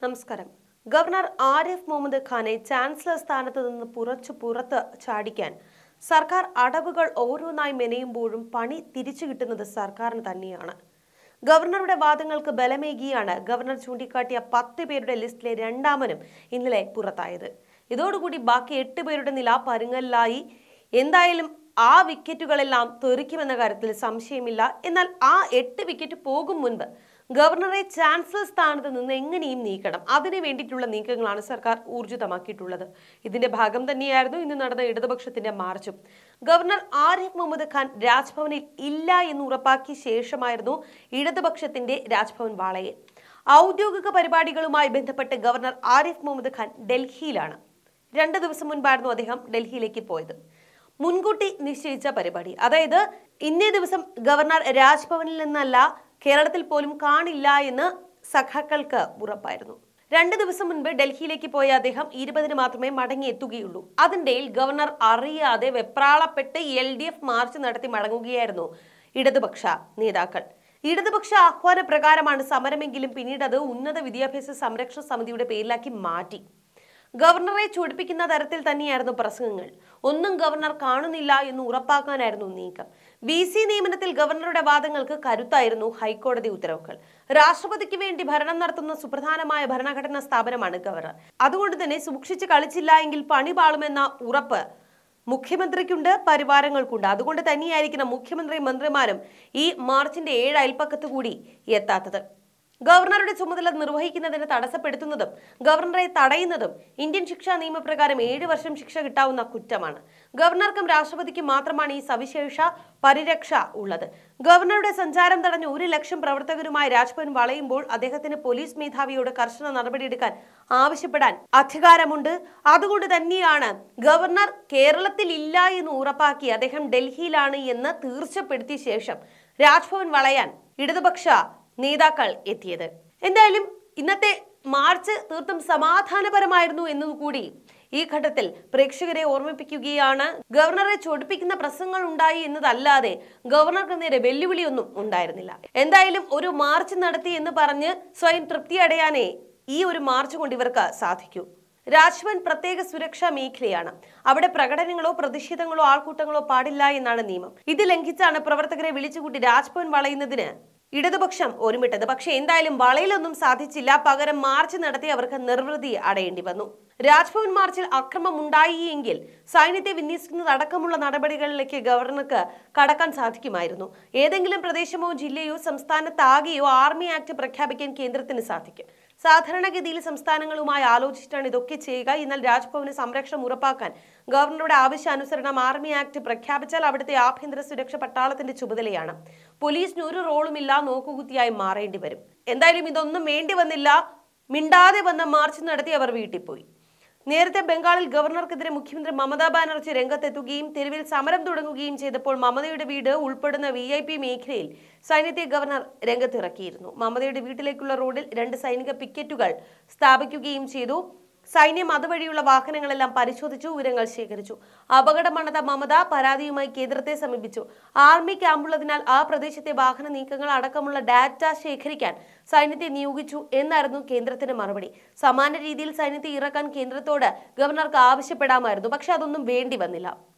നമസ്കാരം ഗവർണർ ആരിഫ് മുഹമ്മദ് ഖാനെ ചാൻസലർ സ്ഥാനത്ത് നിന്ന് പുറച്ചു പുറത്ത് ചാടിക്കാൻ സർക്കാർ അടവുകൾ ഓരോന്നായി മെനയുമ്പോഴും പണി തിരിച്ചു കിട്ടുന്നത് സർക്കാരിന് തന്നെയാണ് ഗവർണറുടെ വാദങ്ങൾക്ക് ബലമേകിയാണ് ഗവർണർ ചൂണ്ടിക്കാട്ടിയ പത്ത് പേരുടെ ലിസ്റ്റിലെ രണ്ടാമനും ഇന്നലെ പുറത്തായത് ഇതോടുകൂടി ബാക്കി എട്ട് പേരുടെ നില പരുങ്ങലിലായി എന്തായാലും ആ വിക്കറ്റുകളെല്ലാം തെറിക്കുമെന്ന കാര്യത്തിൽ സംശയമില്ല എന്നാൽ ആ എട്ട് വിക്കറ്റ് പോകും മുൻപ് ഗവർണറെ ചാൻസലർ സ്ഥാനത്ത് നിന്ന് എങ്ങനെയും നീക്കണം അതിനു വേണ്ടിയിട്ടുള്ള നീക്കങ്ങളാണ് സർക്കാർ ഊർജിതമാക്കിയിട്ടുള്ളത് ഇതിന്റെ ഭാഗം തന്നെയായിരുന്നു ഇന്ന് നടന്ന ഇടതുപക്ഷത്തിന്റെ മാർച്ചും ഗവർണർ ആരിഫ് മുഹമ്മദ് ഖാൻ രാജ്ഭവനിൽ ഇല്ല എന്ന് ഉറപ്പാക്കിയ ശേഷമായിരുന്നു ഇടതുപക്ഷത്തിന്റെ രാജ്ഭവൻ വാളയിൽ ഔദ്യോഗിക പരിപാടികളുമായി ബന്ധപ്പെട്ട് ഗവർണർ ആരിഫ് മുഹമ്മദ് ഖാൻ ഡൽഹിയിലാണ് രണ്ട് ദിവസം മുൻപായിരുന്നു അദ്ദേഹം ഡൽഹിയിലേക്ക് പോയത് മുൻകൂട്ടി നിശ്ചയിച്ച പരിപാടി അതായത് ഇന്നേ ദിവസം ഗവർണർ രാജ്ഭവനിൽ നിന്നല്ല കേരളത്തിൽ പോലും കാണില്ല എന്ന് സഖാക്കൾക്ക് ഉറപ്പായിരുന്നു രണ്ട് ദിവസം മുൻപ് ഡൽഹിയിലേക്ക് പോയ അദ്ദേഹം ഇരുപതിന് മാത്രമേ മടങ്ങിയെത്തുകയുള്ളൂ അതിനിടയിൽ ഗവർണർ അറിയാതെ വെപ്രാളപ്പെട്ട് എൽ ഡി എഫ് മാർച്ച് നടത്തി മടങ്ങുകയായിരുന്നു ഇടതുപക്ഷ നേതാക്കൾ ഇടതുപക്ഷ ആഹ്വാന പ്രകാരമാണ് സമരമെങ്കിലും പിന്നീട് അത് ഉന്നത വിദ്യാഭ്യാസ സംരക്ഷണ സമിതിയുടെ പേരിലാക്കി മാറ്റി ഗവർണറെ ചൂടിപ്പിക്കുന്ന തരത്തിൽ തന്നെയായിരുന്നു പ്രസംഗങ്ങൾ ഒന്നും ഗവർണർ കാണുന്നില്ല എന്ന് ഉറപ്പാക്കാനായിരുന്നു നീക്കം ബി സി നിയമനത്തിൽ ഗവർണറുടെ വാദങ്ങൾക്ക് കരുത്തായിരുന്നു ഹൈക്കോടതി ഉത്തരവുകൾ രാഷ്ട്രപതിക്ക് വേണ്ടി ഭരണം നടത്തുന്ന സുപ്രധാനമായ ഭരണഘടനാ സ്ഥാപനമാണ് ഗവർണർ അതുകൊണ്ട് തന്നെ സൂക്ഷിച്ച് കളിച്ചില്ല എങ്കിൽ പണി പാളുമെന്ന ഉറപ്പ് മുഖ്യമന്ത്രിക്കുണ്ട് പരിവാരങ്ങൾക്കുണ്ട് അതുകൊണ്ട് തന്നെയായിരിക്കണം മുഖ്യമന്ത്രി മന്ത്രിമാരും ഈ മാർച്ചിന്റെ ഏഴ് അയൽപ്പക്കത്ത് കൂടി എത്താത്തത് ഗവർണറുടെ ചുമതല നിർവഹിക്കുന്നതിന് തടസ്സപ്പെടുത്തുന്നതും ഗവർണറെ തടയുന്നതും ഇന്ത്യൻ ശിക്ഷാ നിയമപ്രകാരം ഏഴ് വർഷം ശിക്ഷ കിട്ടാവുന്ന കുറ്റമാണ് ഗവർണർക്കും രാഷ്ട്രപതിക്കും മാത്രമാണ് ഈ സവിശേഷ പരിരക്ഷ ഉള്ളത് ഗവർണറുടെ സഞ്ചാരം തടഞ്ഞ ഒരു ലക്ഷം പ്രവർത്തകരുമായി രാജ്ഭവൻ വളയുമ്പോൾ അദ്ദേഹത്തിന് പോലീസ് മേധാവിയോട് കർശന നടപടിയെടുക്കാൻ ആവശ്യപ്പെടാൻ അധികാരമുണ്ട് അതുകൊണ്ട് തന്നെയാണ് ഗവർണർ കേരളത്തിൽ ഇല്ല എന്ന് ഉറപ്പാക്കി അദ്ദേഹം ഡൽഹിയിലാണ് എന്ന് തീർച്ചപ്പെടുത്തിയ ശേഷം രാജ്ഭവൻ വളയാൻ ഇടതുപക്ഷ നേതാക്കൾ എത്തിയത് എന്തായാലും ഇന്നത്തെ മാർച്ച് തീർത്തും സമാധാനപരമായിരുന്നു എന്നതുകൂടി ഈ ഘട്ടത്തിൽ പ്രേക്ഷകരെ ഓർമ്മിപ്പിക്കുകയാണ് ഗവർണറെ ചൊടിപ്പിക്കുന്ന പ്രസംഗങ്ങൾ ഉണ്ടായി എന്നതല്ലാതെ ഗവർണർക്ക് നേരെ വെല്ലുവിളിയൊന്നും ഉണ്ടായിരുന്നില്ല എന്തായാലും ഒരു മാർച്ച് നടത്തി എന്ന് പറഞ്ഞ് സ്വയം തൃപ്തി അടയാനേ ഈ ഒരു മാർച്ച് കൊണ്ട് ഇവർക്ക് സാധിക്കൂ രാജ്ഭവൻ പ്രത്യേക സുരക്ഷാ മേഖലയാണ് അവിടെ പ്രകടനങ്ങളോ പ്രതിഷേധങ്ങളോ ആൾക്കൂട്ടങ്ങളോ പാടില്ല എന്നാണ് നിയമം ഇത് ലംഘിച്ചാണ് പ്രവർത്തകരെ വിളിച്ചുകൂട്ടി രാജ്ഭവൻ വളയുന്നതിന് ഇടതുപക്ഷം ഒരുമിട്ടത് പക്ഷെ എന്തായാലും വളയിലൊന്നും സാധിച്ചില്ല പകരം മാർച്ച് നടത്തി അവർക്ക് നിർവൃതി അടയേണ്ടി വന്നു രാജ്ഭവൻ മാർച്ചിൽ അക്രമം ഉണ്ടായിയെങ്കിൽ സൈന്യത്തെ വിന്യസിക്കുന്നതടക്കമുള്ള നടപടികളിലേക്ക് ഗവർണർക്ക് കടക്കാൻ സാധിക്കുമായിരുന്നു ഏതെങ്കിലും പ്രദേശമോ ജില്ലയോ സംസ്ഥാനത്താകെയോ ആർമി ആക്ട് പ്രഖ്യാപിക്കാൻ കേന്ദ്രത്തിന് സാധിക്കും സാധാരണഗതിയിൽ സംസ്ഥാനങ്ങളുമായി ആലോചിച്ചിട്ടാണ് ഇതൊക്കെ ചെയ്യുക എന്നാൽ രാജ്ഭവന് സംരക്ഷണം ഉറപ്പാക്കാൻ ഗവർണറുടെ ആവശ്യാനുസരണം ആർമി ആക്ട് പ്രഖ്യാപിച്ചാൽ അവിടുത്തെ ആഭ്യന്തര സുരക്ഷ പട്ടാളത്തിന്റെ ചുമതലയാണ് പോലീസിന് ഒരു റോളുമില്ല നോക്കുകുത്തിയായി മാറേണ്ടി വരും എന്തായാലും ഇതൊന്നും വേണ്ടി വന്നില്ല മിണ്ടാതെ വന്ന മാർച്ച് നടത്തി അവർ വീട്ടിൽ പോയി നേരത്തെ ബംഗാളിൽ ഗവർണർക്കെതിരെ മുഖ്യമന്ത്രി മമതാ ബാനർജി രംഗത്തെത്തുകയും തെരുവിൽ സമരം തുടങ്ങുകയും ചെയ്തപ്പോൾ മമതയുടെ വീട് ഉൾപ്പെടുന്ന വി ഐ പി മേഖലയിൽ സൈന്യത്തെ ഗവർണർ രംഗത്തിറക്കിയിരുന്നു മമതയുടെ വീട്ടിലേക്കുള്ള റോഡിൽ രണ്ട് സൈനിക പിക്കറ്റുകൾ സ്ഥാപിക്കുകയും ചെയ്തു സൈന്യം അതുവഴിയുള്ള വാഹനങ്ങളെല്ലാം പരിശോധിച്ചു വിവരങ്ങൾ ശേഖരിച്ചു അപകടമണത മമത പരാതിയുമായി കേന്ദ്രത്തെ സമീപിച്ചു ആർമി ക്യാമ്പുള്ളതിനാൽ ആ പ്രദേശത്തെ വാഹന നീക്കങ്ങൾ അടക്കമുള്ള ഡാറ്റ ശേഖരിക്കാൻ സൈന്യത്തെ നിയോഗിച്ചു എന്നായിരുന്നു കേന്ദ്രത്തിന്റെ മറുപടി സമാന രീതിയിൽ സൈന്യത്തെ ഇറക്കാൻ കേന്ദ്രത്തോട് ഗവർണർക്ക് ആവശ്യപ്പെടാമായിരുന്നു പക്ഷെ അതൊന്നും വേണ്ടി വന്നില്ല